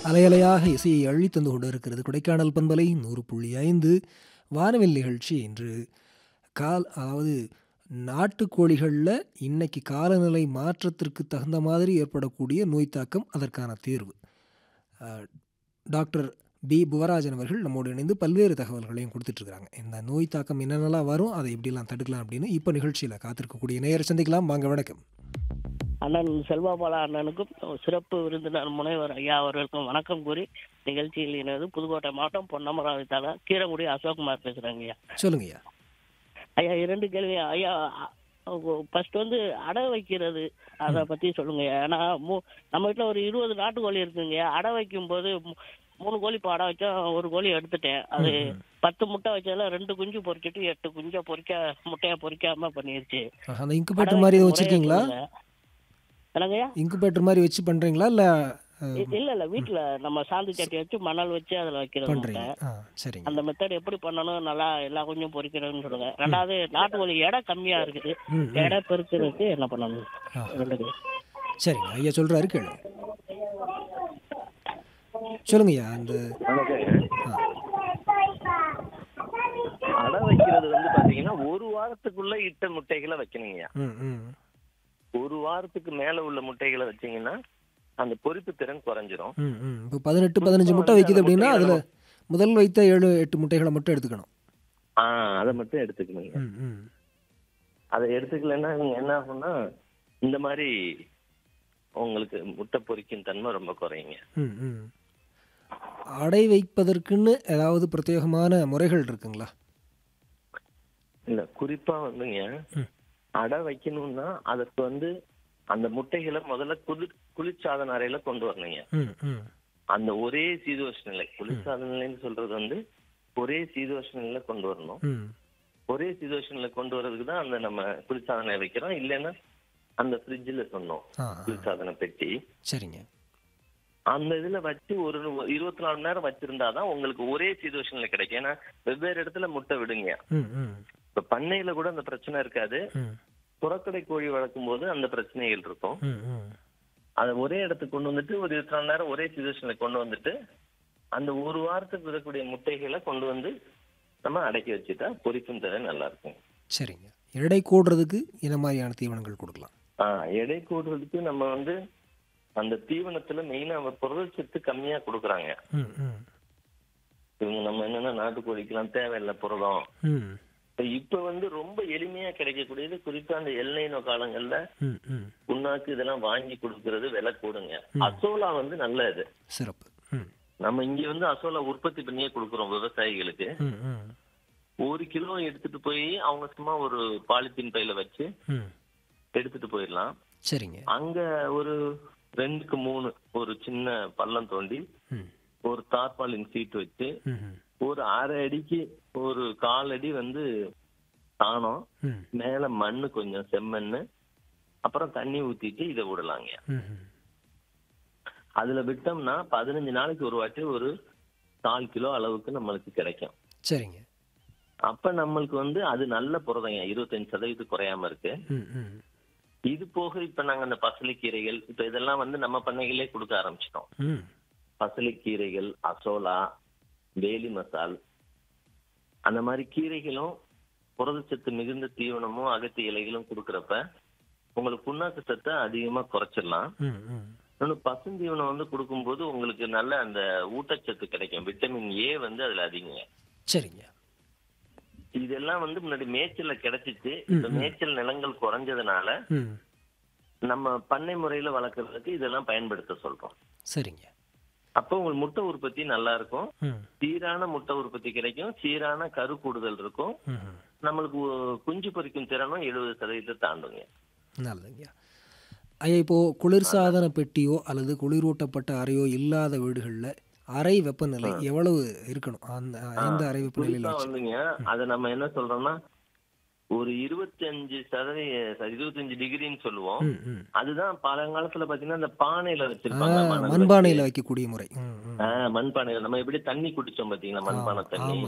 அலையலையாக இசையை அள்ளி தந்து கொண்டிருக்கிறது கொடைக்கானல் பண்பலை நூறு புள்ளி ஐந்து வானவில் நிகழ்ச்சி இன்று கால் அதாவது நாட்டுக்கோழிகளில் இன்னைக்கு காலநிலை மாற்றத்திற்கு தகுந்த மாதிரி ஏற்படக்கூடிய நோய் தாக்கம் அதற்கான தீர்வு அஹ், டாக்டர் பி புவராஜன் அவர்கள் நம்மோடு இணைந்து பல்வேறு தகவல்களையும் கொடுத்துட்ருக்காங்க இந்த நோய் தாக்கம் என்னென்னலாம் வரும் அதை எப்படிலாம் தடுக்கலாம் அப்படின்னு இப்போ நிகழ்ச்சியில் காத்திருக்கக்கூடிய நேயர் சந்திக்கலாம் வாங்க வணக்கம் அண்ணன் செல்வாபாலா அண்ணனுக்கும் சிறப்பு விருந்தினர் முனைவர் ஐயா அவர்களுக்கும் வணக்கம் கூறி நிகழ்ச்சியில் இணைவது புதுக்கோட்டை மாவட்டம் பொன்னமராவதி தாலா கீரங்குடி அசோக்குமார் பேசுறேங்க ஐயா சொல்லுங்கய்யா ஐயா இரண்டு கேள்வி ஐயா ஃபர்ஸ்ட் வந்து அடை வைக்கிறது அதை பத்தி சொல்லுங்க ஐயா. ஏன்னா மூ- நம்ம வீட்டில் ஒரு இருபது நாட்டுக்கோழி இருக்குங்க அடை வைக்கும் போது மூ- மூணு கோழி இப்போ அடை வச்சா ஒரு கோழி எடுத்துட்டேன் அது பத்து முட்டை வச்சதுல ரெண்டு குஞ்சு பொரிச்சிட்டு எட்டு குஞ்சை பொரிக்க முட்டையை பொரிக்காம பண்ணிருச்சு ஆஹா, அந்த இன்குபேட்டர் மாதிரி எதுவும் வச்சுருக்கீங்களா என்னங்கய்யா இன்குபேட்டர் மாதிரி வச்சு பண்ணுறீங்களா இல்லை இ- இல்ல இல்ல வீட்ல நம்ம சாந்து சட்டி வச்சு மணல் வச்சு அதுல வைக்கிறது பண்ணுறீங்க முட்டை. ஆ சரிங்க அந்த மெத்தட் எப்படி பண்ணணும் நல்லா எல்லா கொஞ்சம் பொரிக்கிறதுன்னு சொல்லுங்க ரெண்டாவது நாட்டுக்கோழி எடை கம்மியா இருக்குது ம் ம். எடை பெருக்கிறதுக்கு என்ன பண்ணணும் ஆ. ரெண்டு சரிங்க ஐயா சொல்கிறாரு கேளுங்க சொல்லுங்கய்யா அந்த ஆ அடை வைக்கிறது வந்து பாத்தீங்கன்னா ஒரு வாரத்துக்குள்ள இட்ட முட்டைகளை வைக்கணுங்கய்யா ம் ம் ஒரு வாரத்துக்கு மேல உள்ள முட்டைகளை வச்சீங்கன்னா அந்த பொரிப்பு திறன் குறைஞ்சிரும் ம் ம் இப்போ பதினெட்டு பதினஞ்சு முட்டை வைக்குது அப்படின்னா அதில் முதல் வைத்த ஏழு எட்டு முட்டைகளை மட்டும் எடுத்துக்கணும் ஆஹ் அதை மட்டும் எடுத்துக்கணுங்க ம் ம் அதை எடுத்துக்கலைன்னா நீங்க என்ன ஆகும்னா இந்த மாதிரி உங்களுக்கு முட்டை பொரிக்கும் தன்மை ரொம்ப குறையுங்க ம் ம் அடை வைப்பதற்குன்னு ஏதாவது பிரத்யேகமான முறைகள் இருக்குங்களா இல்ல குறிப்பா வந்துங்க ம். அடை வைக்கணும்னா அதற்கு வந்து அந்த முட்டைகளை முதல்ல குளிர் குளிர்சாதன அறையில கொண்டு வரணுங்க ம் ம் அந்த ஒரே சீதோஷ நிலை குளிர்சாதன நிலைன்னு சொல்றது வந்து ஒரே சீதோஷ நிலையில கொண்டு வரணும் ம் ஒரே சீதோஷன்ல கொண்டு வர்றதுக்கு தான் அந்த நம்ம குளிர்சாதனை வைக்கிறோம் இல்லைன்னா அந்த ஃப்ரிட்ஜில் சொன்னோம் ஆ ஆ. குளிர்சாதன பெட்டி சரிங்க அந்த இதுல வச்சு ஒரு இருபத்தி நாலு மணி நேரம் வச்சிருந்தாதான் உங்களுக்கு ஒரே சீதோஷன்ல கிடைக்கும் ஏன்னா வெவ்வேறு இடத்துல முட்டை விடுங்க ம் ம் இப்ப பண்ணையில கூட அந்த பிரச்சனை இருக்காது ம் புறக்கடை கோழி வளர்க்கும் போது அந்த பிரச்சனைகள் இருக்கும் ம் ம் அதை ஒரே இடத்துக்கு கொண்டு வந்துட்டு ஒரு இருபத்தி நாலு நேரம் ஒரே சீதோஷன்ல கொண்டு வந்துட்டு அந்த ஒரு வாரத்துக்கு விடக்கூடிய முட்டைகளை கொண்டு வந்து நம்ம அடக்கி வச்சுட்டா பொரிக்கும் தர நல்லா இருக்கும் சரிங்க எடை கூடுறதுக்கு என்ன மாதிரியான தீவனங்கள் கொடுக்கலாம் ஆஹ் எடை கூடுறதுக்கு நம்ம வந்து அந்த தீவனத்துல மெயினா புரதச்சத்து கம்மியா கொடுக்குறாங்க ம் ம் இவங்க நம்ம என்னன்னா நாட்டுக்கோழிக்கெல்லாம் தேவையில்லை புரதம் ம் இப்ப இப்ப வந்து ரொம்ப எளிமையா கிடைக்கக்கூடியது குறிப்பா அந்த எல்லைனோ காலங்கள்ல ம் ம் புண்ணாக்கு இதெல்லாம் வாங்கி கொடுக்கறது விலை கூடுங்க அசோலா வந்து நல்ல இது சிறப்பு ம் நம்ம இங்க வந்து அசோலா உற்பத்தி பண்ணியே கொடுக்குறோம் விவசாயிகளுக்கு ம் ம் ஒரு கிலோ எடுத்துட்டு போய் அவங்க சும்மா ஒரு பாலித்தீன் பையில வச்சு ம் எடுத்துட்டு போயிடலாம் சரிங்க அங்க ஒரு ரெண்டுக்கு மூணு ஒரு சின்ன பள்ளம் தோண்டி ம் ஒரு தார்பாலின் சீட் வச்சு ம் ம் ஒரு அரை அடிக்கு ஒரு கால் அடி வந்து சாணம் ம் மேல மண்ணு கொஞ்சம் செம்மண்ணு அப்புறம் தண்ணி ஊத்திட்டு இதை விடலாங்க ம் ம் அதுல விட்டோம்னா பதினஞ்சு நாளைக்கு ஒரு வாட்டி ஒரு கால் கிலோ அளவுக்கு நம்மளுக்கு கிடைக்கும் சரிங்க அப்ப நம்மளுக்கு வந்து அது நல்ல புரதங்க இருபத்தஞ்சு சதவீதம் குறையாம இருக்கு ம் ம் இது போக இப்ப நாங்க அந்த பசலைக்கீரைகள் இப்ப இதெல்லாம் வந்து நம்ம பண்ணைகளே கொடுக்க ஆரம்பிச்சிட்டோம் ம் பசலைக்கீரைகள் அசோலா வேலி மசால் அந்த மாதிரி கீரைகளும் புரதச்சத்து மிகுந்த தீவனமும் அகத்தி இலைகளும் கொடுக்கறப்ப உங்களுக்கு புண்ணாக்கு சத்தை அதிகமா குறைச்சிடலாம் ம் ம் இன்னொன்று பசுந்தீவனம் வந்து கொடுக்கும்போது உங்களுக்கு நல்ல அந்த ஊட்டச்சத்து கிடைக்கும் விட்டமின் ஏ வந்து அதுல அதிகங்க சரிங்க இதெல்லாம் வந்து முன்னாடி மேய்ச்சல்ல கிடைச்சிச்சு இப்ப மேய்ச்சல் நிலங்கள் குறைஞ்சதுனால ம் நம்ம பண்ணை முறையில வளர்க்கறதுக்கு இதெல்லாம் பயன்படுத்த சொல்றோம் சரிங்க அப்போ உங்களுக்கு முட்டை உற்பத்தி நல்லா இருக்கும் ம் சீரான முட்டை உற்பத்தி கிடைக்கும் சீரான கரு கூடுதல் இருக்கும் ம் ம் நம்மளுக்கு ஒ- குஞ்சு பொரிக்கும் திறனும் எழுபது சதவீதத்தை தாண்டுங்க நல்லதுங்க ஐயா இப்போது குளிர்சாதன பெட்டியோ அல்லது குளிரூட்டப்பட்ட அறையோ இல்லாத வீடுகளில் அறை வெப்பநிலை எவ்வளவு இருக்கணும் அந்த எந்த அறை வெப்பநிலையில் குறிப்பா வச்சு வந்துங்க அதை நம்ம என்ன சொல்றோம்னா ஒரு இருபத்தஞ்சு சதவீத இருபத்தஞ்சு டிகிரின்னு சொல்லுவோம் ம் ம் அதுதான் பழங்காலத்துல பாத்தீங்கன்னா அந்த பானையில ஆ வச்சிருப்பாங்க மணல் வச்சு. மண்பானையில் வைக்கக்கூடிய முறை ம் ம் ஆ, மண்பானையில நம்ம எப்படி தண்ணி குடிச்சோம் பாத்தீங்களா மண்பானை தண்ணி ஆமாம்